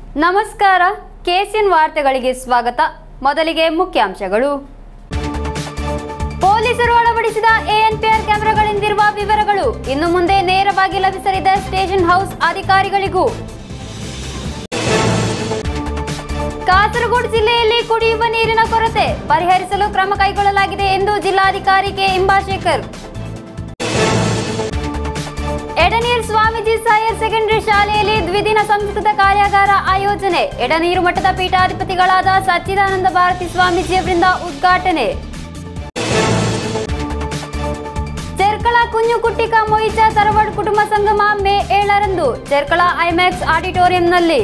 ನಮಸ್ಕಾರ ಕೆಸಿಎನ್ ವಾರ್ತೆಗಳಿಗೆ ಸ್ವಾಗತ ಮೊದಲಿಗೆ ಮುಖ್ಯಾಂಶಗಳು ಪೊಲೀಸರು ಅಳವಡಿಸಿದ ಎಎನ್ಪಿಆರ್ ಕ್ಯಾಮೆರಾಗಳಿಂದಿರುವ ವಿವರಗಳು ಇನ್ನು ಮುಂದೆ ನೇರವಾಗಿ ಲಭಿಸಲಿದೆ ಸ್ಟೇಷನ್ ಹೌಸ್ ಅಧಿಕಾರಿಗಳಿಗೂ ಕಾಸರಗೋಡು ಜಿಲ್ಲೆಯಲ್ಲಿ ಕುಡಿಯುವ ನೀರಿನ ಕೊರತೆ ಪರಿಹರಿಸಲು ಕ್ರಮ ಕೈಗೊಳ್ಳಲಾಗಿದೆ ಎಂದು ಜಿಲ್ಲಾಧಿಕಾರಿ K Inbasekar Edneer Swamiji higher secondary ಶಾಲೆಯಲ್ಲಿ ದ್ವಿದಿನ ಸಂಸ್ಕೃತ ಕಾರ್ಯಾಗಾರ ಆಯೋಜನೆ ಎಡನೀರು ಮಠದ ಪೀಠಾಧಿಪತಿಗಳಾದ ಸಚ್ಚಿದಾನಂದ ಭಾರತಿ ಸ್ವಾಮೀಜಿಯವರಿಂದ ಉದ್ಘಾಟನೆ ಚೆರ್ಕಳ ಕುഞ്ഞು ಕುಟ್ಟಿಕ ಮೊಯಿಚ ತರವಡ್ ಕುಟುಂಬ ಸಂಗಮ ಮೇ ಏಳರಂದು ಚೆರ್ಕಳ ಐಮ್ಯಾಕ್ಸ್ ಆಡಿಟೋರಿಯಂನಲ್ಲಿ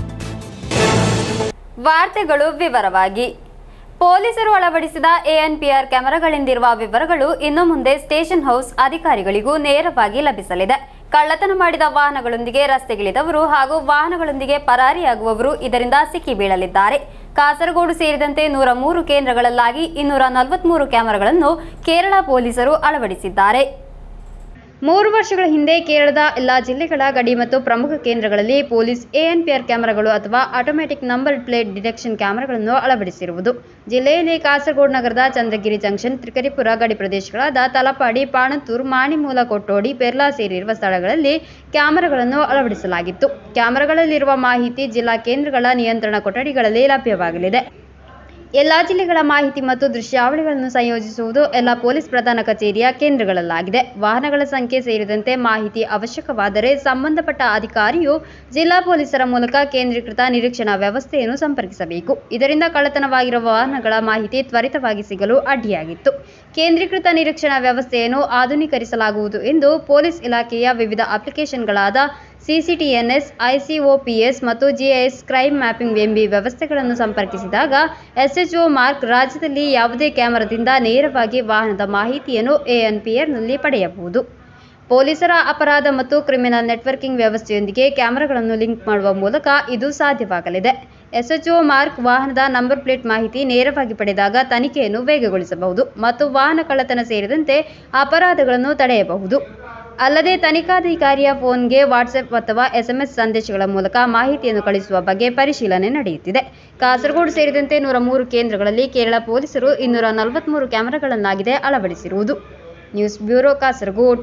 ವಾರ್ತೆಗಳು ವಿವರವಾಗಿ ಪೊಲೀಸರು ಅಳವಡಿಸಿದ ಎಎನ್ಪಿಆರ್ ಕ್ಯಾಮೆರಾಗಳಿಂದಿರುವ ವಿವರಗಳು ಇನ್ನು ಮುಂದೆ ಸ್ಟೇಷನ್ ಹೌಸ್ ಅಧಿಕಾರಿಗಳಿಗೂ ನೇರವಾಗಿ ಲಭಿಸಲಿದೆ ಕಳ್ಳತನ ಮಾಡಿದ ವಾಹನಗಳೊಂದಿಗೆ ರಸ್ತೆಗಿಳಿದವರು ಹಾಗೂ ವಾಹನಗಳೊಂದಿಗೆ ಪರಾರಿಯಾಗುವವರು ಇದರಿಂದ ಸಿಕ್ಕಿ ಬೀಳಲಿದ್ದಾರೆ ಕಾಸರಗೋಡು ಸೇರಿದಂತೆ ನೂರ ಮೂರು ಕೇಂದ್ರಗಳಲ್ಲಾಗಿ ಇನ್ನೂರ ನಲವತ್ಮೂರು ಕ್ಯಾಮೆರಾಗಳನ್ನು ಕೇರಳ ಪೊಲೀಸರು ಅಳವಡಿಸಿದ್ದಾರೆ ಮೂರು ವರ್ಷಗಳ ಹಿಂದೆ ಕೇರಳದ ಎಲ್ಲ ಜಿಲ್ಲೆಗಳ ಗಡಿ ಮತ್ತು ಪ್ರಮುಖ ಕೇಂದ್ರಗಳಲ್ಲಿ ಪೊಲೀಸ್ ಎಎನ್ಪಿಆರ್ ಕ್ಯಾಮೆರಾಗಳು ಅಥವಾ ಆಟೋಮ್ಯಾಟಿಕ್ ನಂಬರ್ ಪ್ಲೇಟ್ ಡಿಟೆಕ್ಷನ್ ಕ್ಯಾಮೆರಾಗಳನ್ನು ಅಳವಡಿಸಿರುವುದು ಜಿಲ್ಲೆಯಲ್ಲಿ ಕಾಸರಗೋಡು ನಗರದ ಚಂದ್ರಗಿರಿ ಜಂಕ್ಷನ್ ತ್ರಿಕರಿಪುರ ಗಡಿ ಪ್ರದೇಶಗಳಾದ ತಲಪಾಡಿ ಪಾಣತ್ತೂರು ಮಾಣಿಮೂಲ ಕೊಟ್ಟೋಡಿ ಪೆರ್ಲಾ ಸೇರಿರುವ ಸ್ಥಳಗಳಲ್ಲಿ ಕ್ಯಾಮೆರಾಗಳನ್ನು ಅಳವಡಿಸಲಾಗಿತ್ತು ಕ್ಯಾಮೆರಾಗಳಲ್ಲಿರುವ ಮಾಹಿತಿ ಜಿಲ್ಲಾ ಕೇಂದ್ರಗಳ ನಿಯಂತ್ರಣ ಕೊಠಡಿಗಳಲ್ಲಿ ಲಭ್ಯವಾಗಲಿದೆ ಎಲ್ಲಾ ಜಿಲ್ಲೆಗಳ ಮಾಹಿತಿ ಮತ್ತು ದೃಶ್ಯಾವಳಿಗಳನ್ನು ಸಂಯೋಜಿಸುವುದು ಎಲ್ಲ ಪೊಲೀಸ್ ಪ್ರಧಾನ ಕಚೇರಿಯ ಕೇಂದ್ರಗಳಲ್ಲಾಗಿದೆ ವಾಹನಗಳ ಸಂಖ್ಯೆ ಸೇರಿದಂತೆ ಮಾಹಿತಿ ಅವಶ್ಯಕವಾದರೆ ಸಂಬಂಧಪಟ್ಟ ಅಧಿಕಾರಿಯು ಜಿಲ್ಲಾ ಪೊಲೀಸರ ಮೂಲಕ ಕೇಂದ್ರೀಕೃತ ನಿರೀಕ್ಷಣಾ ವ್ಯವಸ್ಥೆಯನ್ನು ಸಂಪರ್ಕಿಸಬೇಕು ಇದರಿಂದ ಕಳ್ಳತನವಾಗಿರುವ ವಾಹನಗಳ ಮಾಹಿತಿ ತ್ವರಿತವಾಗಿ ಸಿಗಲು ಅಡ್ಡಿಯಾಗಿತ್ತು ಕೇಂದ್ರೀಕೃತ ನಿರೀಕ್ಷಣಾ ವ್ಯವಸ್ಥೆಯನ್ನು ಆಧುನೀಕರಿಸಲಾಗುವುದು ಎಂದು ಪೊಲೀಸ್ ಇಲಾಖೆಯ ವಿವಿಧ ಅಪ್ಲಿಕೇಶನ್ಗಳಾದ ಸಿಸಿಟಿಎನ್ಎಸ್ ಐಸಿಒಪಿಎಸ್ ಮತ್ತು ಜಿಐಎಸ್ ಕ್ರೈಮ್ ಮ್ಯಾಪಿಂಗ್ ಎಂಬಿ ವ್ಯವಸ್ಥೆಗಳನ್ನು ಸಂಪರ್ಕಿಸಿದಾಗ ಎಸ್ಎಚ್ಒ ಮಾರ್ಕ್ ರಾಜ್ಯದಲ್ಲಿ ಯಾವುದೇ ಕ್ಯಾಮೆರಾದಿಂದ ನೇರವಾಗಿ ವಾಹನದ ಮಾಹಿತಿಯನ್ನು ಎಎನ್ಪಿಆರ್ನಲ್ಲಿ ಪಡೆಯಬಹುದು ಪೊಲೀಸರ ಅಪರಾಧ ಮತ್ತು ಕ್ರಿಮಿನಲ್ ನೆಟ್ವರ್ಕಿಂಗ್ ವ್ಯವಸ್ಥೆಯೊಂದಿಗೆ ಕ್ಯಾಮೆರಾಗಳನ್ನು ಲಿಂಕ್ ಮಾಡುವ ಮೂಲಕ ಇದು ಸಾಧ್ಯವಾಗಲಿದೆ ಎಸ್ಎಚ್ಒ ಮಾರ್ಕ್ ವಾಹನದ ನಂಬರ್ ಪ್ಲೇಟ್ ಮಾಹಿತಿ ನೇರವಾಗಿ ಪಡೆದಾಗ ತನಿಖೆಯನ್ನು ವೇಗಗೊಳಿಸಬಹುದು ಮತ್ತು ವಾಹನ ಕಳ್ಳತನ ಸೇರಿದಂತೆ ಅಪರಾಧಗಳನ್ನು ತಡೆಯಬಹುದು ಅಲ್ಲದೆ ತನಿಖಾಧಿಕಾರಿಯ ಫೋನ್ಗೆ ವಾಟ್ಸ್ಆಪ್ ಅಥವಾ ಎಸ್ಎಂಎಸ್ ಸಂದೇಶಗಳ ಮೂಲಕ ಮಾಹಿತಿಯನ್ನು ಕಳಿಸುವ ಬಗ್ಗೆ ಪರಿಶೀಲನೆ ನಡೆಯುತ್ತಿದೆ ಕಾಸರಗೋಡು ಸೇರಿದಂತೆ ನೂರ ಮೂರು ಕೇಂದ್ರಗಳಲ್ಲಿ ಕೇರಳ ಪೊಲೀಸರು ಇನ್ನೂರ ನಲವತ್ಮೂರು ಕ್ಯಾಮೆರಾಗಳನ್ನಾಗಿದೆ ಅಳವಡಿಸಿರುವುದು ನ್ಯೂಸ್ ಬ್ಯೂರೋ ಕಾಸರಗೋಡು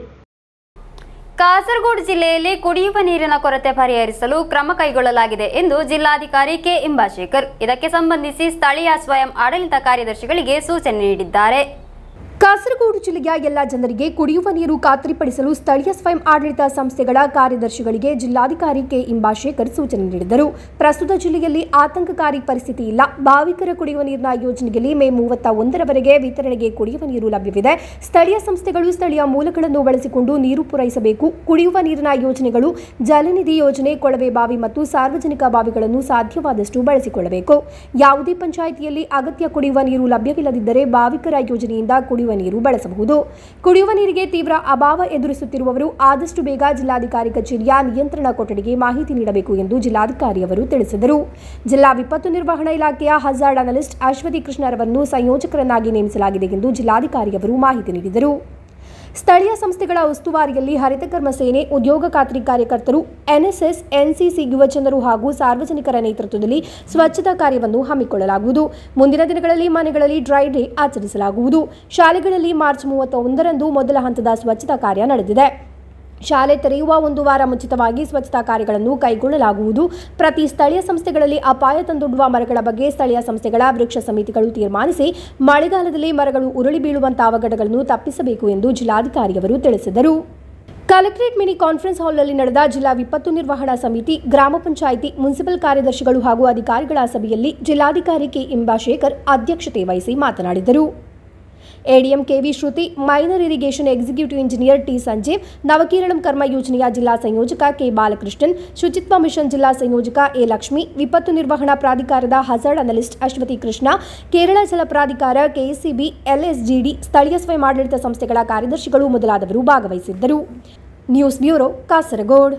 ಕಾಸರಗೋಡು ಜಿಲ್ಲೆಯಲ್ಲಿ ಕುಡಿಯುವ ನೀರಿನ ಕೊರತೆ ಪರಿಹರಿಸಲು ಕ್ರಮ ಕೈಗೊಳ್ಳಲಾಗಿದೆ ಎಂದು ಜಿಲ್ಲಾಧಿಕಾರಿ ಕೆ ಇಂಬಾಶೇಖರ್ ಇದಕ್ಕೆ ಸಂಬಂಧಿಸಿ ಸ್ಥಳೀಯ ಸ್ವಯಂ ಆಡಳಿತ ಕಾರ್ಯದರ್ಶಿಗಳಿಗೆ ಸೂಚನೆ ನೀಡಿದ್ದಾರೆ ಕಾಸರಗೋಡು ಜಿಲ್ಲೆಯ ಎಲ್ಲ ಜನರಿಗೆ ಕುಡಿಯುವ ನೀರು ಖಾತ್ರಿಪಡಿಸಲು ಸ್ಥಳೀಯ ಸ್ವಯಂ ಆಡಳಿತ ಸಂಸ್ಥೆಗಳ ಕಾರ್ಯದರ್ಶಿಗಳಿಗೆ ಜಿಲ್ಲಾಧಿಕಾರಿ ಕೆ ಇಂಬಾಶೇಖರ್ ಸೂಚನೆ ನೀಡಿದರು ಪ್ರಸ್ತುತ ಜಿಲ್ಲೆಯಲ್ಲಿ ಆತಂಕಕಾರಿ ಪರಿಸ್ಥಿತಿ ಇಲ್ಲ ಭಾವಿಕರ ಕುಡಿಯುವ ನೀರಿನ ಯೋಜನೆಯಲ್ಲಿ ಮೇ ಮೂವತ್ತ ಒಂದರವರೆಗೆ ವಿತರಣೆಗೆ ಕುಡಿಯುವ ನೀರು ಲಭ್ಯವಿದೆ ಸ್ಥಳೀಯ ಸಂಸ್ಥೆಗಳು ಸ್ಥಳೀಯ ಮೂಲಗಳನ್ನು ಬಳಸಿಕೊಂಡು ನೀರು ಪೂರೈಸಬೇಕು ಕುಡಿಯುವ ನೀರಿನ ಯೋಜನೆಗಳು ಜಲನಿಧಿ ಯೋಜನೆ ಕೊಳವೆ ಬಾವಿ ಮತ್ತು ಸಾರ್ವಜನಿಕ ಬಾವಿಗಳನ್ನು ಸಾಧ್ಯವಾದಷ್ಟು ಬಳಸಿಕೊಳ್ಳಬೇಕು ಯಾವುದೇ ಪಂಚಾಯಿತಿಯಲ್ಲಿ ಅಗತ್ಯ ಕುಡಿಯುವ ನೀರು ಲಭ್ಯವಿಲ್ಲದಿದ್ದರೆ ಭಾವಿಕರ ಯೋಜನೆಯಿಂದ ಕುಡಿಯುವ ನೀರು ಬಳಸಬಹುದು ಕುಡಿಯುವ ನೀರಿಗೆ ತೀವ್ರ ಅಭಾವ ಎದುರಿಸುತ್ತಿರುವವರು ಆದಷ್ಟು ಬೇಗ ಜಿಲ್ಲಾಧಿಕಾರಿ ಕಚೇರಿಯ ನಿಯಂತ್ರಣ ಕೊಠಡಿಗೆ ಮಾಹಿತಿ ನೀಡಬೇಕು ಎಂದು ಜಿಲ್ಲಾಧಿಕಾರಿಯವರು ತಿಳಿಸಿದರು ಜಿಲ್ಲಾ ವಿಪತ್ತು ನಿರ್ವಹಣಾ ಇಲಾಖೆಯ ಹಜಾರ್ಡ್ ಅನಲಿಸ್ಟ್ ಅಶ್ವತಿ ಕೃಷ್ಣರವನ್ನು ಸಂಯೋಜಕರನ್ನಾಗಿ ನೇಮಿಸಲಾಗಿದೆ ಎಂದು ಜಿಲ್ಲಾಧಿಕಾರಿಯವರು ಮಾಹಿತಿ ನೀಡಿದರು ಸ್ಥಳೀಯ ಸಂಸ್ಥೆಗಳ ಉಸ್ತುವಾರಿಯಲ್ಲಿ ಹರಿತಕರ್ಮ ಸೇನೆ ಉದ್ಯೋಗ ಖಾತ್ರಿ ಕಾರ್ಯಕರ್ತರು ಎನ್ಎಸ್ಎಸ್ ಎನ್ಸಿಸಿ ಯುವಜನರು ಹಾಗೂ ಸಾರ್ವಜನಿಕರ ನೇತೃತ್ವದಲ್ಲಿ ಸ್ವಚ್ಛತಾ ಕಾರ್ಯವನ್ನು ಹಮ್ಮಿಕೊಳ್ಳಲಾಗುವುದು ಮುಂದಿನ ದಿನಗಳಲ್ಲಿ ಮನೆಗಳಲ್ಲಿ ಡ್ರೈ ಡೇ ಆಚರಿಸಲಾಗುವುದು ಶಾಲೆಗಳಲ್ಲಿ ಮಾರ್ಚ್ ಮೂವತ್ತ ಒಂದರಂದು ಮೊದಲ ಹಂತದ ಸ್ವಚ್ಛತಾ ಕಾರ್ಯ ನಡೆದಿದೆ ಶಾಲೆ ತೆರೆಯುವ ಒಂದು ವಾರ ಮುಂಚಿತವಾಗಿ ಸ್ವಚ್ಛತಾ ಕಾರ್ಯಗಳನ್ನು ಕೈಗೊಳ್ಳಲಾಗುವುದು ಪ್ರತಿ ಸ್ಥಳೀಯ ಸಂಸ್ಥೆಗಳಲ್ಲಿ ಅಪಾಯ ತಂದೊಡ್ಡುವ ಮರಗಳ ಬಗ್ಗೆ ಸ್ಥಳೀಯ ಸಂಸ್ಥೆಗಳ ವೃಕ್ಷ ಸಮಿತಿಗಳು ತೀರ್ಮಾನಿಸಿ ಮಳೆಗಾಲದಲ್ಲಿ ಮರಗಳು ಉರುಳಿ ಬೀಳುವಂತಹ ಅವಘಡಗಳನ್ನು ತಪ್ಪಿಸಬೇಕು ಎಂದು ಜಿಲ್ಲಾಧಿಕಾರಿಯವರು ತಿಳಿಸಿದರು ಕಲೆಕ್ಟರೇಟ್ ಮಿನಿ ಕಾನ್ಫರೆನ್ಸ್ ಹಾಲ್ನಲ್ಲಿ ನಡೆದ ಜಿಲ್ಲಾ ವಿಪತ್ತು ನಿರ್ವಹಣಾ ಸಮಿತಿ ಗ್ರಾಮ ಪಂಚಾಯಿತಿ ಮುನ್ಸಿಪಲ್ ಕಾರ್ಯದರ್ಶಿಗಳು ಹಾಗೂ ಅಧಿಕಾರಿಗಳ ಸಭೆಯಲ್ಲಿ ಜಿಲ್ಲಾಧಿಕಾರಿ ಕೆ ಇಂಬಾಶೇಖರ್ ಅಧ್ಯಕ್ಷತೆ ವಹಿಸಿ ಮಾತನಾಡಿದರು ADM KV Shruti minor irrigation executive engineer T Sanjeev ನವಕೇರಳಂ ಕರ್ಮ ಯೋಜನೆಯ ಜಿಲ್ಲಾ ಸಂಯೋಜಕ ಕೆ ಬಾಲಕೃಷ್ಣನ್ ಶುಚಿತ್ವ ಮಿಷನ್ ಜಿಲ್ಲಾ ಸಂಯೋಜಕ ಎ ಲಕ್ಷ್ಮಿ ವಿಪತ್ತು ನಿರ್ವಹಣಾ ಪ್ರಾಧಿಕಾರದ ಹಜಾರ್ಡ್ ಅನಲಿಸ್ಟ್ ಅಶ್ವತಿ ಕೃಷ್ಣ ಕೇರಳ ಜಲ ಪ್ರಾಧಿಕಾರ ಕೆಎಸ್ಸಿಬಿ ಎಲ್ಎಸ್ಜಿಡಿ ಸ್ಥಳೀಯ ಸ್ವಯಂ ಆಡಳಿತ ಸಂಸ್ಥೆಗಳ ಕಾರ್ಯದರ್ಶಿಗಳು ಮೊದಲಾದವರು ಭಾಗವಹಿಸಿದ್ದರು news bureau Kasaragod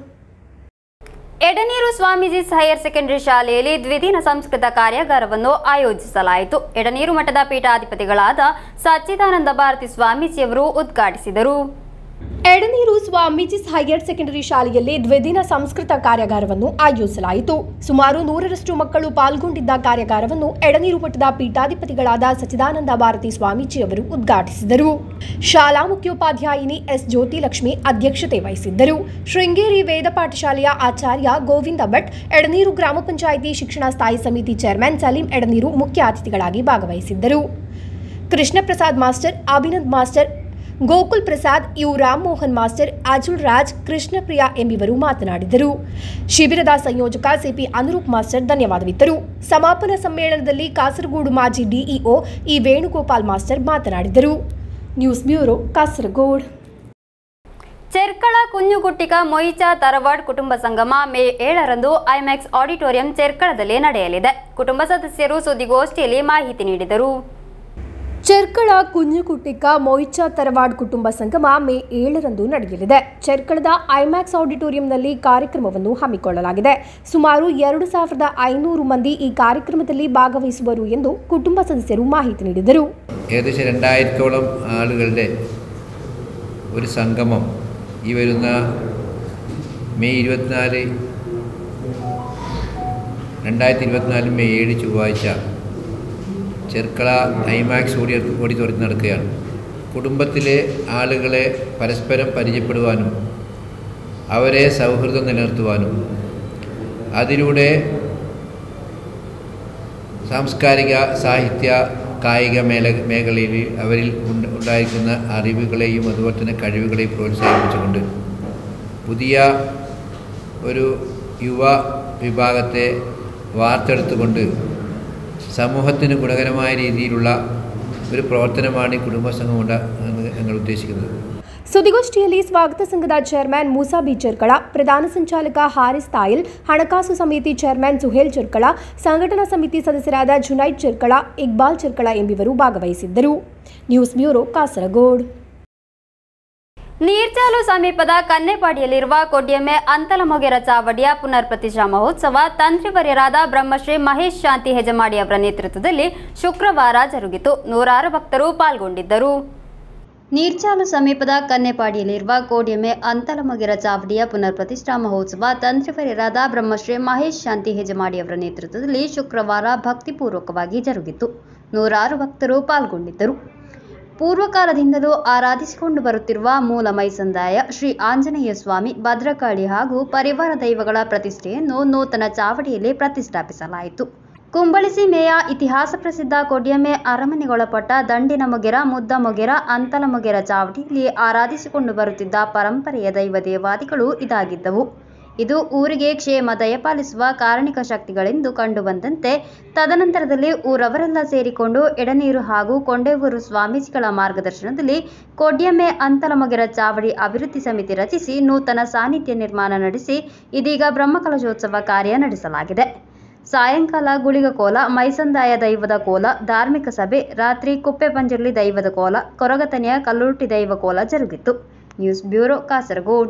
Edneer Swamiji higher secondary ಶಾಲೆಯಲ್ಲಿ ದ್ವಿದಿನ ಸಂಸ್ಕೃತ ಕಾರ್ಯಾಗಾರವನ್ನು ಆಯೋಜಿಸಲಾಯಿತು ಎಡನೀರು ಮಠದ ಪೀಠಾಧಿಪತಿಗಳಾದ ಸಚ್ಚಿದಾನಂದ ಭಾರತಿ ಸ್ವಾಮೀಜಿಯವರು ಉದ್ಘಾಟಿಸಿದರು ಎಡನೀರು ಸ್ವಾಮೀಜಿಸ್ ಹೈಯರ್ ಸೆಕೆಂಡರಿ ಶಾಲೆಯಲ್ಲಿ ದ್ವಿದಿನ ಸಂಸ್ಕೃತ ಕಾರ್ಯಾಗಾರವನ್ನು ಆಯೋಜಿಸಲಾಯಿತು ಸುಮಾರು ನೂರರಷ್ಟು ಮಕ್ಕಳು ಪಾಲ್ಗೊಂಡಿದ್ದ ಕಾರ್ಯಾಗಾರವನ್ನು ಎಡನೀರು ಮಠದ ಪೀಠಾಧಿಪತಿಗಳಾದ ಸಚಿದಾನಂದ ಭಾರತಿ ಸ್ವಾಮೀಜಿ ಅವರು ಉದ್ಘಾಟಿಸಿದರು ಶಾಲಾ ಮುಖ್ಯೋಪಾಧ್ಯಾಯಿನಿ ಎಸ್ ಜ್ಯೋತಿ ಲಕ್ಷ್ಮಿ ಅಧ್ಯಕ್ಷತೆ ವಹಿಸಿದ್ದರು ಶೃಂಗೇರಿ ವೇದ ಪಾಠಶಾಲೆಯ ಆಚಾರ್ಯ ಗೋವಿಂದ ಭಟ್ ಎಡನೀರು ಗ್ರಾಮ ಪಂಚಾಯಿತಿ ಶಿಕ್ಷಣ ಸ್ಥಾಯಿ ಸಮಿತಿ ಚೇರ್ಮನ್ ಸಲೀಂ ಎಡನೀರು ಮುಖ್ಯ ಅತಿಥಿಗಳಾಗಿ ಭಾಗವಹಿಸಿದ್ದರು Krishna Prasad master Abhinand master Gokul Prasad U Ram Mohan master Ajul Raj Krishnapriya ಎಂಬಿವರು ಮಾತನಾಡಿದರು ಶಿಬಿರದ ಸಂಯೋಜಕ ಸಿಪಿ ಅನುರೂಪ್ ಮಾಸ್ಟರ್ ಧನ್ಯವಾದವಿತ್ತರು ಸಮಾಪನ ಸಮ್ಮೇಳನದಲ್ಲಿ ಕಾಸರಗೋಡು ಮಾಜಿ ಡಿಇಒ ಇ ವೇಣುಗೋಪಾಲ್ ಮಾಸ್ಟರ್ ಮಾತನಾಡಿದರು ನ್ಯೂಸ್ ಬ್ಯೂರೋ ಕಾಸರಗೋಡ್ ಚೆರ್ಕಳ ಕುഞ്ഞുകുಟ್ಟಿಕ ಮೊಯಿಚ ತರವಾಡ್ ಕುಟುಂಬ ಸಂಗಮ ಮೇ ಏಳರಂದು ಐಮ್ಯಾಕ್ಸ್ ಆಡಿಟೋರಿಯಂ ಚೆರ್ಕಳದಲ್ಲಿ ನಡೆಯಲಿದೆ ಕುಟುಂಬ ಸದಸ್ಯರು ಸುದ್ದಿಗೋಷ್ಠಿಯಲ್ಲಿ ಮಾಹಿತಿ ನೀಡಿದರು ಚೆರ್ಕಳ ಕುഞ്ഞുകുಟ್ಟಿಕ ಮೊಯ್ಚ ತರವಾಡ್ ಕುಟುಂಬ ಸಂಗಮ ಮೇ ಏಳರಂದು ನಡೆಯಲಿದೆ ಚೆರ್ಕಳದ ಐಮ್ಯಾಕ್ಸ್ ಆಡಿಟೋರಿಯಂನಲ್ಲಿ ಕಾರ್ಯಕ್ರಮವನ್ನು ಹಮ್ಮಿಕೊಳ್ಳಲಾಗಿದೆ ಸುಮಾರು ಎರಡು ಸಾವಿರದ ಐನೂರು ಮಂದಿ ಈ ಕಾರ್ಯಕ್ರಮದಲ್ಲಿ ಭಾಗವಹಿಸುವರು ಎಂದು ಕುಟುಂಬ ಸದಸ್ಯರು മാഹിതി നീಡಿದರು ഏകദേശം രണ്ടായിരത്തോളം ആളുകളുടെ ഒരു സംഗമം ഈ വരുന്ന മെയ് ഇരുപത്തിനാല് രണ്ടായിരത്തി ഇരുപത്തിനാല് മെയ് ഏഴ് ചൊവ്വാഴ്ച ചെർക്കള ഐമാക്സ് ഓഡി ഓഡിറ്റോറിയത്തിൽ നടക്കുകയാണ് കുടുംബത്തിലെ ആളുകളെ പരസ്പരം പരിചയപ്പെടുവാനും അവരെ സൗഹൃദം നിലനിർത്തുവാനും അതിലൂടെ സാംസ്കാരിക സാഹിത്യ കായിക മേല മേഖലയിൽ അവരിൽ ഉണ്ട് ഉണ്ടായിരിക്കുന്ന അറിവുകളെയും അതുപോലെ തന്നെ കഴിവുകളെയും പ്രോത്സാഹിപ്പിച്ചുകൊണ്ട് പുതിയ ഒരു യുവ വിഭാഗത്തെ വാർത്തെടുത്തുകൊണ്ട് സമൂഹത്തിന് ഗുണകരമായ രീതിയിലുള്ള ഒരു പ്രവർത്തനമാണ് ഈ കുടുംബസംഘം കൊണ്ട് ഞങ്ങൾ ഉദ്ദേശിക്കുന്നത് ಸುದ್ದಿಗೋಷ್ಠಿಯಲ್ಲಿ ಸ್ವಾಗತ ಸಂಘದ ಚೇರ್ಮನ್ ಮೂಸಾ ಬಿ ಚೆರ್ಕಳ ಪ್ರಧಾನ ಸಂಚಾಲಕ ಹಾರಿಸ್ ತಾಯಿಲ್ ಹಣಕಾಸು ಸಮಿತಿ ಚೇರ್ಮನ್ ಸುಹೇಲ್ ಚೆರ್ಕಳ ಸಂಘಟನಾ ಸಮಿತಿ ಸದಸ್ಯರಾದ ಜುನೈದ್ ಚೆರ್ಕಳ ಇಕ್ಬಾಲ್ ಚೆರ್ಕಳ ಎಂಬಿವರು ಭಾಗವಹಿಸಿದ್ದರು ನ್ಯೂಸ್ ಬ್ಯೂರೋ ಕಾಸರಗೋಡ್ ನೀರ್ಚಾಲು ಸಮೀಪದ ಕನ್ನೆಪಾಡಿಯಲ್ಲಿರುವ ಕೊಡ್ಯಮೆ ಅಂತಲಮೊಗೆರ ಚಾವಡಿಯ ಪುನರ್ ಪ್ರತಿಷ್ಠಾ ಮಹೋತ್ಸವ ತಂತ್ರಿವರ್ಯರಾದ ಬ್ರಹ್ಮಶ್ರೀ ಮಹೇಶ್ ಶಾಂತಿ ಹೆಜಮಾಡಿ ಅವರ ನೇತೃತ್ವದಲ್ಲಿ ಶುಕ್ರವಾರ ಜರುಗಿತು ನೂರಾರು ಭಕ್ತರು ಪಾಲ್ಗೊಂಡಿದ್ದರು ನೀರ್ಚಾಲು ಸಮೀಪದ ಕನ್ನೆಪಾಡಿಯಲ್ಲಿರುವ ಕೋಡಿಯಮೆ ಅಂತಲಮೊಗೆರ ಚಾವಡಿಯ ಪುನರ್ ಪ್ರತಿಷ್ಠಾ ಮಹೋತ್ಸವ ತಂತ್ರಿವರ್ಯರಾದ ಬ್ರಹ್ಮಶ್ರೀ ಮಹೇಶ್ ಶಾಂತಿ ಹೆಜಮಾಡಿ ಅವರ ನೇತೃತ್ವದಲ್ಲಿ ಶುಕ್ರವಾರ ಭಕ್ತಿಪೂರ್ವಕವಾಗಿ ಜರುಗಿತು ನೂರಾರು ಭಕ್ತರು ಪಾಲ್ಗೊಂಡಿದ್ದರು ಪೂರ್ವಕಾಲದಿಂದಲೂ ಆರಾಧಿಸಿಕೊಂಡು ಬರುತ್ತಿರುವ ಮೂಲ ಮೈಸಂದಾಯ ಶ್ರೀ ಆಂಜನೇಯ ಸ್ವಾಮಿ ಭದ್ರಕಾಳಿ ಹಾಗೂ ಪರಿವಾರ ದೈವಗಳ ಪ್ರತಿಷ್ಠೆಯನ್ನು ನೂತನ ಚಾವಡಿಯಲ್ಲಿ ಪ್ರತಿಷ್ಠಾಪಿಸಲಾಯಿತು ಕುಂಬಳಿಸಿ ಮೇಯ ಇತಿಹಾಸ ಪ್ರಸಿದ್ಧ ಕೊಡ್ಯಮೆ ಅರಮನೆಗೊಳಪಟ್ಟ ದಂಡಿನ ಮೊಗೆರ ಮುದ್ದ ಮೊಗೆರ ಅಂತಲ ಮೊಗೆರ ಚಾವಡಿಯಲ್ಲಿ ಆರಾಧಿಸಿಕೊಂಡು ಬರುತ್ತಿದ್ದ ಪರಂಪರೆಯ ದೈವ ದೇವಾದಿಗಳು ಇದಾಗಿದ್ದವು ಇದು ಊರಿಗೆ ಕ್ಷೇಮ ದಯಪಾಲಿಸುವ ಕಾರಣಿಕ ಶಕ್ತಿಗಳೆಂದು ಕಂಡುಬಂದಂತೆ ತದನಂತರದಲ್ಲಿ ಊರವರೆಲ್ಲ ಸೇರಿಕೊಂಡು ಎಡನೀರು ಹಾಗೂ ಕೊಂಡೇವೂರು ಸ್ವಾಮೀಜಿಗಳ ಮಾರ್ಗದರ್ಶನದಲ್ಲಿ ಕೊಡ್ಯಮ್ಮೆ ಅಂತಲಮೊಗೆರ ಚಾವಡಿ ಅಭಿವೃದ್ಧಿ ಸಮಿತಿ ರಚಿಸಿ ನೂತನ ಸಾನ್ನಿಧ್ಯ ನಿರ್ಮಾಣ ನಡೆಸಿ ಇದೀಗ ಬ್ರಹ್ಮಕಲಶೋತ್ಸವ ಕಾರ್ಯ ನಡೆಸಲಾಗಿದೆ ಸಾಯಂಕಾಲ ಗುಳಿಗ ಕೋಲ ಮೈಸಂದಾಯ ದೈವದ ಕೋಲ ಧಾರ್ಮಿಕ ಸಭೆ ರಾತ್ರಿ ಕುಪ್ಪೆಪಂಜರ್ಲಿ ದೈವದ ಕೋಲ ಕೊರಗತನೆಯ ಕಲ್ಲುರ್ಟಿ ದೈವ ಕೋಲ ಜರುಗಿತು ನ್ಯೂಸ್ ಬ್ಯೂರೋ ಕಾಸರಗೋಡ್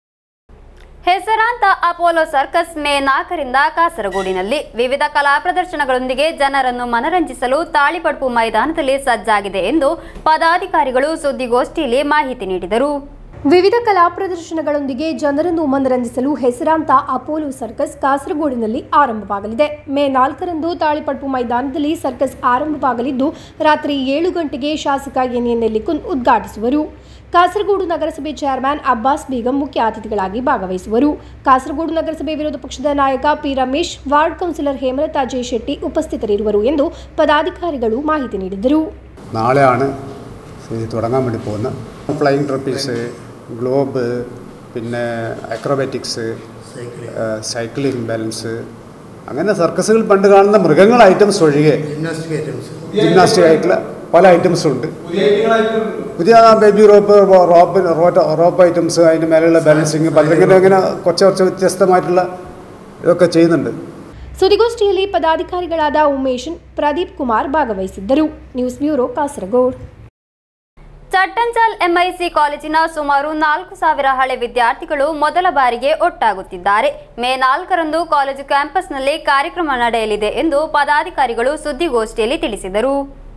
ಹೆಸರಾಂತ ಅಪೋಲೋ ಸರ್ಕಸ್ ಮೇ ನಾಲ್ಕರಿಂದ ಕಾಸರಗೋಡಿನಲ್ಲಿ ವಿವಿಧ ಕಲಾ ಪ್ರದರ್ಶನಗಳೊಂದಿಗೆ ಜನರನ್ನು ಮನರಂಜಿಸಲು ತಾಳಿಪಡ್ಪು ಮೈದಾನದಲ್ಲಿ ಸಜ್ಜಾಗಿದೆ ಎಂದು ಪದಾಧಿಕಾರಿಗಳು ಸುದ್ದಿಗೋಷ್ಠಿಯಲ್ಲಿ ಮಾಹಿತಿ ನೀಡಿದರು ವಿವಿಧ ಕಲಾ ಪ್ರದರ್ಶನಗಳೊಂದಿಗೆ ಜನರನ್ನು ಮನರಂಜಿಸಲು ಹೆಸರಾಂತ ಅಪೋಲೋ ಸರ್ಕಸ್ ಕಾಸರಗೋಡಿನಲ್ಲಿ ಆರಂಭವಾಗಲಿದೆ ಮೇ ನಾಲ್ಕರಂದು ತಾಳಿಪಡ್ಪು ಮೈದಾನದಲ್ಲಿ ಸರ್ಕಸ್ ಆರಂಭವಾಗಲಿದ್ದು ರಾತ್ರಿ ಏಳು ಗಂಟೆಗೆ ಶಾಸಕ ಎನ್ ಎನ್ ನೆಲ್ಲಿಕುನ್ ಉದ್ಘಾಟಿಸುವರು ಕಾಸರಗೋಡು ನಗರಸಭೆ ಚೇರ್ಮನ್ ಅಬ್ಬಾಸ್ ಬೇಗಂ ಮುಖ್ಯ ಅತಿಥಿಗಳಾಗಿ ಭಾಗವಹಿಸುವರು ಕಾಸರಗೋಡು ನಗರಸಭೆ ವಿರೋಧ ಪಕ್ಷದ ನಾಯಕ P Ramesh ward councillor Hemalatha J Shetty ಉಪಸ್ಥಿತರಿರುವರು ಎಂದು പദാധികാരിಗಳು മാഹിതി നീಡಿದರು നാളെയാണ് ഇത് തുടങ്ങാൻ വേണ്ടി പോകുന്നത് ഫ്ലൈയിങ് ട്രപ്പീസ് ഗ്ലോബ് പിന്നെ അക്രോബാറ്റിക്സ് സൈക്ലിംഗ് ബാലൻസ് അങ്ങനെ സർക്കസുകൾ പണ്ട് കാണുന്ന മൃഗങ്ങൾ ഐറ്റംസ് ഒഴികെ ജിംനാസ്റ്റിക് ആയിട്ടുള്ള പല ഐറ്റംസും ഉണ്ട് പുതിയ baby rope rope rope items അതിൻ്റെ മേലെയുള്ള ബാലൻസിങ് പലരിങ്ങനെ അങ്ങനെ കുറച്ച് കുറച്ച് വ്യത്യസ്തമായിട്ടുള്ള ഇതൊക്കെ ചെയ്യുന്നുണ്ട് ಸುದ್ದಿಗೋಷ್ಠಿಯಲ್ಲಿ ಪದಾಧಿಕಾರಿಗಳಾದ ಉಮೇಶನ್ ಪ್ರದೀಪ್ ಕುಮಾರ್ ಭಾಗವಹಿಸಿದ್ದರು news bureau Kasaragod Chattanchal MIC ಕಾಲೇಜಿನ ಸುಮಾರು ನಾಲ್ಕು ಸಾವಿರ ಹಳೆ ವಿದ್ಯಾರ್ಥಿಗಳು ಮೊದಲ ಬಾರಿಗೆ ಒಟ್ಟಾಗುತ್ತಿದ್ದಾರೆ ಮೇ ನಾಲ್ಕರಂದು ಕಾಲೇಜು ಕ್ಯಾಂಪಸ್ನಲ್ಲಿ ಕಾರ್ಯಕ್ರಮ ನಡೆಯಲಿದೆ ಎಂದು ಪದಾಧಿಕಾರಿಗಳು ಸುದ್ದಿಗೋಷ್ಠಿಯಲ್ಲಿ ತಿಳಿಸಿದರು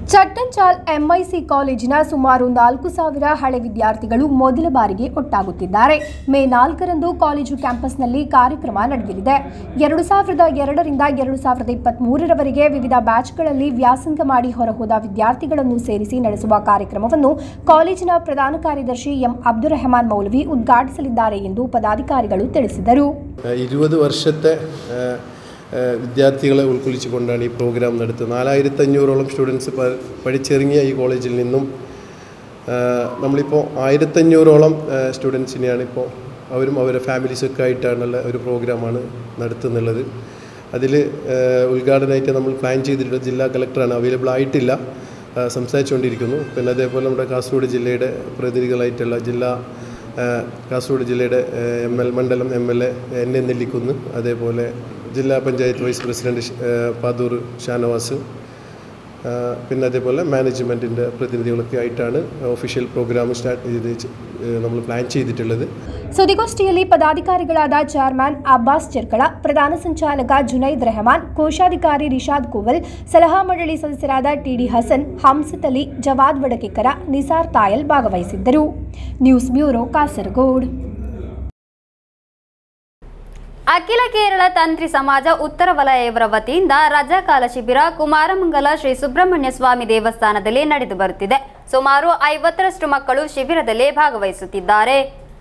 ಚಟ್ಟಂಚಾಲ್ ಎಂಐಸಿ ಕಾಲೇಜಿನ ಸುಮಾರು ನಾಲ್ಕು ಸಾವಿರ ಹಳೆ ವಿದ್ಯಾರ್ಥಿಗಳು ಮೊದಲ ಬಾರಿಗೆ ಒಟ್ಟಾಗುತ್ತಿದ್ದಾರೆ ಮೇ ನಾಲ್ಕರಂದು ಕಾಲೇಜು ಕ್ಯಾಂಪಸ್ನಲ್ಲಿ ಕಾರ್ಯಕ್ರಮ ನಡೆಯಲಿದೆ ಎರಡು ಸಾವಿರದ ಎರಡರಿಂದ ಎರಡು ಸಾವಿರದ ಇಪ್ಪತ್ತ್ಮೂರರವರೆಗೆ ವಿವಿಧ ಬ್ಯಾಚ್ಗಳಲ್ಲಿ ವ್ಯಾಸಂಗ ಮಾಡಿ ಹೊರಹೋದ ವಿದ್ಯಾರ್ಥಿಗಳನ್ನು ಸೇರಿಸಿ ನಡೆಸುವ ಕಾರ್ಯಕ್ರಮವನ್ನು ಕಾಲೇಜಿನ ಪ್ರಧಾನ ಕಾರ್ಯದರ್ಶಿ ಎಂ ಅಬ್ದುಲ್ ರೆಹಮಾನ್ ಮೌಲವಿ ಉದ್ಘಾಟಿಸಲಿದ್ದಾರೆ ಎಂದು പദാധികാരികൾ ತಿಳಿಸಿದರು ഇരുപത് വർഷത്തെ ഏഹ്, ഏഹ്, വിദ്യാർത്ഥികളെ ഉൾക്കൊള്ളിച്ചുകൊണ്ടാണ് ഈ പ്രോഗ്രാം നടത്തുന്നത് നാലായിരത്തി അഞ്ഞൂറോളം സ്റ്റുഡൻസ് പ- പഠിച്ചിറങ്ങിയ ഈ കോളേജിൽ നിന്നും ഏഹ്, നമ്മളിപ്പോൾ ആയിരത്തഞ്ഞൂറോളം സ്റ്റുഡൻസിനെയാണ് ഇപ്പോൾ അവരും അവരുടെ ഫാമിലീസൊക്കെ ആയിട്ടാണുള്ള ഒരു പ്രോഗ്രാമാണ് നടത്തുന്നുള്ളത് അതിൽ ഉദ്ഘാടനമായിട്ട് നമ്മൾ പ്ലാൻ ചെയ്തിട്ടുള്ള ജില്ലാ കളക്ടറാണ് അവൈലബിൾ ആയിട്ടില്ല ഏഹ്, സംസാരിച്ചുകൊണ്ടിരിക്കുന്നു പിന്നെ അതേപോലെ നമ്മുടെ കാസർഗോഡ് ജില്ലയുടെ പ്രതിനിധികളായിട്ടുള്ള ജില്ലാ ഏഹ് കാസർഗോഡ് ജില്ലയുടെ എം എൽ മണ്ഡലം M L A N A Nellikkunnu അതേപോലെ ജില്ലാ പഞ്ചായത്ത് വൈസ് പ്രസിഡന്റ് ഷ്- ഏഹ് പാതൂർ ഷാനവാസ് ഏഹ് പിന്നെ അതേപോലെ മാനേജ്മെൻറ്റിൻ്റെ പ്രതിനിധികളൊക്കെ ആയിട്ടാണ് ഒഫീഷ്യൽ പ്രോഗ്രാം സ്റ്റാർട്ട് ചെയ്ത് ചെ- ഏഹ് നമ്മൾ പ്ലാൻ ചെയ്തിട്ടുള്ളത് ಸುದ್ದಿಗೋಷ್ಠಿಯಲ್ಲಿ ಪದಾಧಿಕಾರಿಗಳಾದ ಚೇರ್ಮನ್ ಅಬ್ಬಾಸ್ ಚೆರ್ಕಳ ಪ್ರಧಾನ ಸಂಚಾಲಕ ಜುನೈದ್ ರೆಹಮಾನ್ ಕೋಶಾಧಿಕಾರಿ ರಿಷಾದ್ ಕುವಲ್ ಸಲಹಾ ಮಂಡಳಿ ಸದಸ್ಯರಾದ ಟಿಡಿ ಹಸನ್ ಹಂಸತ್ ಅಲಿ ಜವಾದ್ ವಡಕೇಕರ ನಿಸಾರ್ ತಾಯಲ್ ಭಾಗವಹಿಸಿದ್ದರು ನ್ಯೂಸ್ ಬ್ಯೂರೋ ಕಾಸರಗೋಡ್ ಅಖಿಲ ಕೇರಳ ತಂತ್ರಿ ಸಮಾಜ ಉತ್ತರ ವಲಯವರ ವತಿಯಿಂದ ರಜಾಕಾಲ ಶಿಬಿರ ಕುಮಾರಮಂಗಲ ಶ್ರೀ ಸುಬ್ರಹ್ಮಣ್ಯ ಸ್ವಾಮಿ ದೇವಸ್ಥಾನದಲ್ಲಿ ನಡೆದು ಬರುತ್ತಿದೆ ಸುಮಾರು ಐವತ್ತರಷ್ಟು ಮಕ್ಕಳು ಶಿಬಿರದಲ್ಲಿ ಭಾಗವಹಿಸುತ್ತಿದ್ದಾರೆ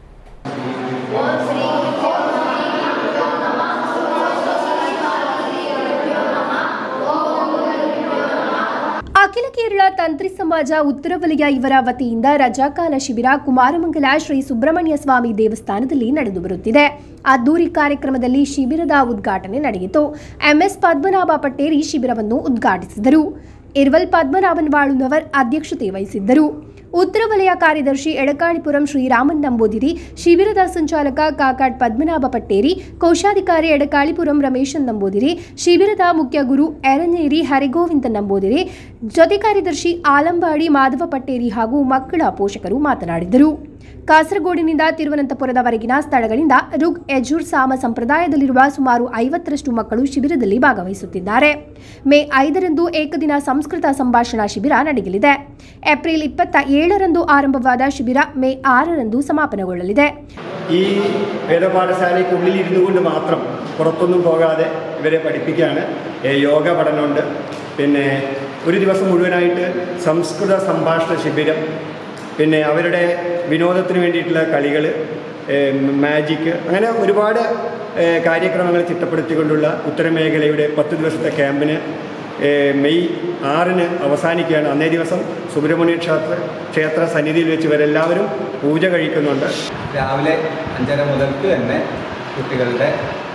ಅಖಿಲ ಕೇರಳ ತಂತ್ರಿ ಸಮಾಜ ಉತ್ತರ ವಲಯ ಇವರ ವತಿಯಿಂದ ರಜಾಕಾಲ ಶಿಬಿರ ಕುಮಾರಮಂಗಲ ಶ್ರೀ ಸುಬ್ರಹ್ಮಣ್ಯ ಸ್ವಾಮಿ ದೇವಸ್ಥಾನದಲ್ಲಿ ನಡೆದು ಬರುತ್ತಿದೆ ಅದ್ದೂರಿ ಕಾರ್ಯಕ್ರಮದಲ್ಲಿ ಶಿಬಿರದ ಉದ್ಘಾಟನೆ ನಡೆಯಿತು ಎಂಎಸ್ ಪದ್ಮನಾಭ ಪಟ್ಟೇರಿ ಶಿಬಿರವನ್ನು ಉದ್ಘಾಟಿಸಿದರು ಇರ್ವಲ್ ಪದ್ಮನಾಭನ್ ಬಾಳುನವರ್ ಅಧ್ಯಕ್ಷತೆ ವಹಿಸಿದ್ದರು ಉತ್ತರ ವಲಯ ಕಾರ್ಯದರ್ಶಿ ಎಡಕಾಳಿಪುರಂ ಶ್ರೀರಾಮನ್ ನಂಬೋದಿರಿ ಶಿಬಿರದ ಸಂಚಾಲಕ ಕಾಕಾಡ್ ಪದ್ಮನಾಭ ಪಟ್ಟೇರಿ ಕೋಶಾಧಿಕಾರಿ ಎಡಕಾಳಿಪುರಂ ರಮೇಶನ್ ನಂಬೋದಿರಿ ಶಿಬಿರದ ಮುಖ್ಯ ಗುರು ಎರನೇರಿ ಹರಿಗೋವಿಂದ ನಂಬೋದಿರಿ ಜೊತೆ ಕಾರ್ಯದರ್ಶಿ ಆಲಂಬಾಡಿ ಮಾಧವ ಪಟ್ಟೇರಿ ಹಾಗೂ ಮಕ್ಕಳ ಪೋಷಕರು ಮಾತನಾಡಿದರು ಕಾಸರಗೋಡಿನಿಂದ ತಿರುವನಂತಪುರದವರೆಗಿನ ಸ್ಥಳಗಳಿಂದ ರುಗ್ ಯಜುರ್ ಸಾಮ ಸಂಪ್ರದಾಯದಲ್ಲಿರುವ ಸುಮಾರು ಐವತ್ತರಷ್ಟು ಮಕ್ಕಳು ಶಿಬಿರದಲ್ಲಿ ಭಾಗವಹಿಸುತ್ತಿದ್ದಾರೆ ಮೇ ಐದರಂದು ಏಕದಿನ ಸಂಸ್ಕೃತ ಸಂಭಾಷಣಾ ಶಿಬಿರ ನಡೆಯಲಿದೆ ಏಪ್ರಿಲ್ ಇಪ್ಪತ್ತ ಏಳರಂದು ಆರಂಭವಾದ ಶಿಬಿರ ಮೇ ಆರರಂದು ಸಮಾಪನಗೊಳ್ಳಲಿದೆ ഈ വേദപാഠശാലയ്ക്കുള്ളിൽ ഇരുന്നു കൊണ്ട് മാത്രം പുറത്തൊന്നും പോകാതെ ഇവരെ പഠിപ്പിക്കുകയാണ് ഏ, യോഗ പഠനമുണ്ട് പിന്നെ ഒരു ദിവസം മുഴുവനായിട്ട് സംസ്കൃത സംഭാഷണ ശിബിരം പിന്നെ അവരുടെ വിനോദത്തിന് വേണ്ടിയിട്ടുള്ള കളികൾ മാജിക്ക് അങ്ങനെ ഒരുപാട് ഏ, കാര്യക്രമങ്ങൾ ചിട്ടപ്പെടുത്തിക്കൊണ്ടുള്ള ഉത്തരമേഖലയുടെ പത്ത് ദിവസത്തെ ക്യാമ്പിന് ഏ, മെയ് ആറിന് അവസാനിക്കുകയാണ് അന്നേ ദിവസം സുബ്രഹ്മണ്യ ക്ഷേത്ര ക്ഷേത്ര സന്നിധിയിൽ വെച്ച് ഇവരെല്ലാവരും പൂജ കഴിക്കുന്നുണ്ട് രാവിലെ അഞ്ചര മുതൽക്ക് തന്നെ കുട്ടികളുടെ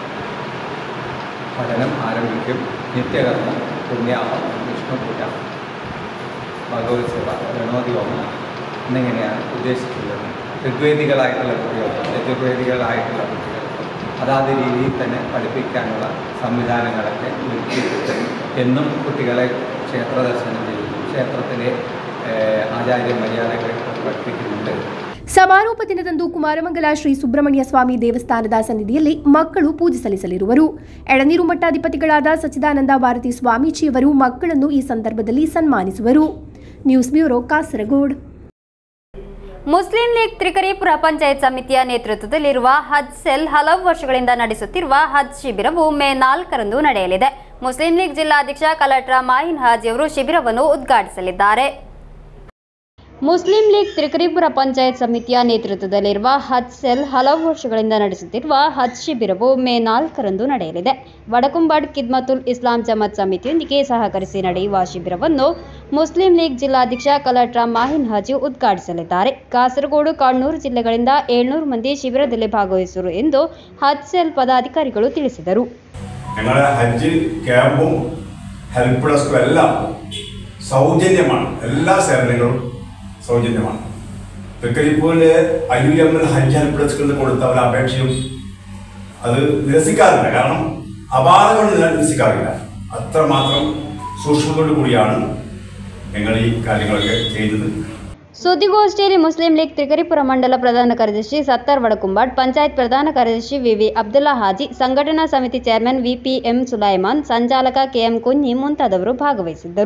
പഠനം ആരംഭിക്കും നിത്യകർമ്മം പുണ്യാഹം വിഷ്ണു പൂജ ഭഗവത് സേവ ഗണപതി ഹോമം എന്നിങ്ങനെയാണ് ഉദ്ദേശിച്ചിട്ടുള്ളത് ഋഗ്വേദികളായിട്ടുള്ള കുട്ടികൾക്കും യജുർവേദികളായിട്ടുള്ള കുട്ടികൾക്കും അതാത് രീതിയിൽ തന്നെ പഠിപ്പിക്കാനുള്ള സംവിധാനങ്ങളൊക്കെ ഒരുക്കിയിട്ടുണ്ട് എന്നും കുട്ടികളെ ക്ഷേത്ര ദർശനം ചെയ്യുന്നു ക്ഷേത്രത്തിലെ ഏഹ്, ആചാര്യ മര്യാദകളൊക്കെ പഠിപ്പിക്കുന്നുണ്ട് ಸಮಾರೋಪ ದಿನದಂದು ಕುಮಾರಮಂಗಲ ಶ್ರೀ ಸುಬ್ರಹ್ಮಣ್ಯ ಸ್ವಾಮಿ ದೇವಸ್ಥಾನದ ಸನ್ನಿಧಿಯಲ್ಲಿ ಮಕ್ಕಳು ಪೂಜೆ ಸಲ್ಲಿಸಲಿರುವರು ಎಳನೀರು ಮಠಾಧಿಪತಿಗಳಾದ ಸಚ್ಚಿದಾನಂದ ಭಾರತಿ ಸ್ವಾಮೀಜಿಯವರು ಮಕ್ಕಳನ್ನು ಈ ಸಂದರ್ಭದಲ್ಲಿ ಸನ್ಮಾನಿಸುವರು ನ್ಯೂಸ್ ಬ್ಯೂರೋ ಕಾಸರಗೋಡ್ ಮುಸ್ಲಿಂ ಲೀಗ್ ತ್ರಿಕರಿಪುರ ಪಂಚಾಯತ್ ಸಮಿತಿಯ ನೇತೃತ್ವದಲ್ಲಿರುವ ಹಜ್ ಸೆಲ್ ಹಲವು ವರ್ಷಗಳಿಂದ ನಡೆಸುತ್ತಿರುವ ಹಜ್ ಶಿಬಿರವು ಮೇ ನಾಲ್ಕರಂದು ನಡೆಯಲಿದೆ ಮುಸ್ಲಿಂ ಲೀಗ್ ಜಿಲ್ಲಾಧ್ಯಕ್ಷ ಕಲಟ್ರ ಮಾಹಿನ್ ಹಾಜಿ ಅವರು ಶಿಬಿರವನ್ನು ಉದ್ಘಾಟಿಸಲಿದ್ದಾರೆ ಮುಸ್ಲಿಂ ಲೀಗ್ ತ್ರಿಕರಿಪುರ ಪಂಚಾಯತ್ ಸಮಿತಿಯ ನೇತೃತ್ವದಲ್ಲಿರುವ ಹಜ್ ಸೆಲ್ ಹಲವು ವರ್ಷಗಳಿಂದ ನಡೆಸುತ್ತಿರುವ ಹಜ್ ಶಿಬಿರವು ಮೇ ನಾಲ್ಕರಂದು ನಡೆಯಲಿದೆ ವಡಕುಂಬಾಡ್ ಕಿದ್ಮತುಲ್ ಇಸ್ಲಾಂ ಜಮಾತ್ ಸಮಿತಿಯೊಂದಿಗೆ ಸಹಕರಿಸಿ ನಡೆಯುವ ಶಿಬಿರವನ್ನು ಮುಸ್ಲಿಂ ಲೀಗ್ ಜಿಲ್ಲಾಧ್ಯಕ್ಷ ಕಲಟ್ರ ಮಾಹಿನ್ ಹಾಜಿ ಉದ್ಘಾಟಿಸಲಿದ್ದಾರೆ ಕಾಸರಗೋಡು ಕಣ್ಣೂರು ಜಿಲ್ಲೆಗಳಿಂದ ಏಳ್ನೂರು ಮಂದಿ ಶಿಬಿರದಲ್ಲಿ ಭಾಗವಹಿಸುವರು ಎಂದು ಹಜ್ ಸೆಲ್ ಪದಾಧಿಕಾರಿಗಳು ತಿಳಿಸಿದರು ഞങ്ങളുടെ ഹജ്ജ് ക്യാമ്പും ഹെൽപ്പ് ഡെസ്കും എല്ലാം സൗജന്യമാണ് എല്ലാ സേവനങ്ങളും സൗജന്യമാണ് തൃക്കരിപ്പൂരിലെ ഐ യു എമ്മിൽ ഹജ്ജ് ഹെൽപ്പ് ഡെസ്കിൽ നിന്ന് കൊടുത്ത ഒരു അപേക്ഷയും അത് നിരസിക്കാറില്ല കാരണം അപാകങ്ങൾ നിരസിക്കാറില്ല അത്രമാത്രം സൂക്ഷ്മതയോടു കൂടിയാണ് ഞങ്ങൾ ഈ കാര്യങ്ങളൊക്കെ ചെയ്തത് ಸುದ್ದಿಗೋಷ್ಠಿಯಲ್ಲಿ ಮುಸ್ಲಿಂ ಲೀಗ್ ತ್ರಿಕರಿಪುರ ಮಂಡಲ ಪ್ರಧಾನ ಕಾರ್ಯದರ್ಶಿ ಸತ್ತಾರ್ ವಡಕುಂಬಾಡ್ ಪಂಚಾಯತ್ ಪ್ರಧಾನ ಕಾರ್ಯದರ್ಶಿ ವಿವಿ ಅಬ್ದುಲ್ಲಾ ಹಾಜಿ ಸಂಘಟನಾ ಸಮಿತಿ ಚೇರ್ಮನ್ ವಿಪಿಎಂ ಸುಲೈಮಾನ್ ಸಂಚಾಲಕ ಕೆಎಂ ಕುഞ്ഞി ಮುಂತಾದವರು ಭಾಗವಹಿಸಿದ್ದರು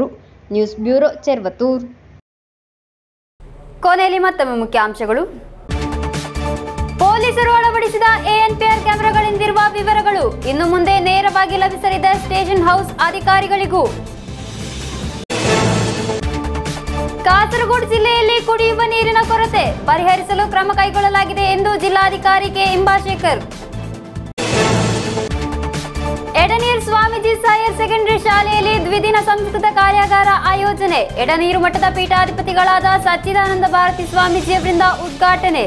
ನ್ಯೂಸ್ ಬ್ಯೂರೋ ಚೆರ್ವತ್ತೂರ್ ಕೊನೆಯಲ್ಲಿ ಮತ್ತೊಮ್ಮೆ ಮುಖ್ಯಾಂಶಗಳು ಪೊಲೀಸರು ಅಳವಡಿಸಿದ ಎಎನ್ಪಿಆರ್ ಕ್ಯಾಮೆರಾಗಳಿಂದಿರುವ ವಿವರಗಳು ಇನ್ನು ಮುಂದೆ ನೇರವಾಗಿ ಲಭಿಸಲಿದೆ ಸ್ಟೇಷನ್ ಹೌಸ್ ಅಧಿಕಾರಿಗಳಿಗೂ ಕಾಸರಗೋಡು ಜಿಲ್ಲೆಯಲ್ಲಿ ಕುಡಿಯುವ ನೀರಿನ ಕೊರತೆ ಪರಿಹರಿಸಲು ಕ್ರಮ ಕೈಗೊಳ್ಳಲಾಗಿದೆ ಎಂದು ಜಿಲ್ಲಾಧಿಕಾರಿ K Inbasekar Edneer Swamiji higher secondary ಶಾಲೆಯಲ್ಲಿ ದ್ವಿದಿನ ಸಂಸ್ಕೃತ ಕಾರ್ಯಾಗಾರ ಆಯೋಜನೆ ಎಡನೀರು ಮಠದ ಪೀಠಾಧಿಪತಿಗಳಾದ ಸಚ್ಚಿದಾನಂದ ಭಾರತಿ ಸ್ವಾಮೀಜಿಯವರಿಂದ ಉದ್ಘಾಟನೆ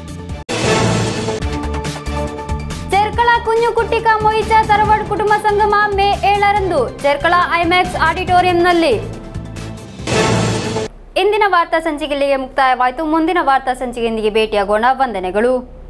ಚೆರ್ಕಳ ಕುഞ്ഞു ಕುಟ್ಟಿಕ ಮೊಯಿಚ ತರವಡ್ ಕುಟುಂಬ ಸಂಗಮ ಮೇ ಏಳರಂದು ಚೆರ್ಕಳ ಐಮ್ಯಾಕ್ಸ್ ಆಡಿಟೋರಿಯಂನಲ್ಲಿ ಇಂದಿನ ವಾರ್ತಾ ಸಂಚಿಕೆಯಲ್ಲಿಗೆ ಮುಕ್ತಾಯವಾಯಿತು ಮುಂದಿನ ವಾರ್ತಾ ಸಂಚಿಕೆಯೊಂದಿಗೆ ಭೇಟಿಯಾಗೋಣ ವಂದನೆಗಳು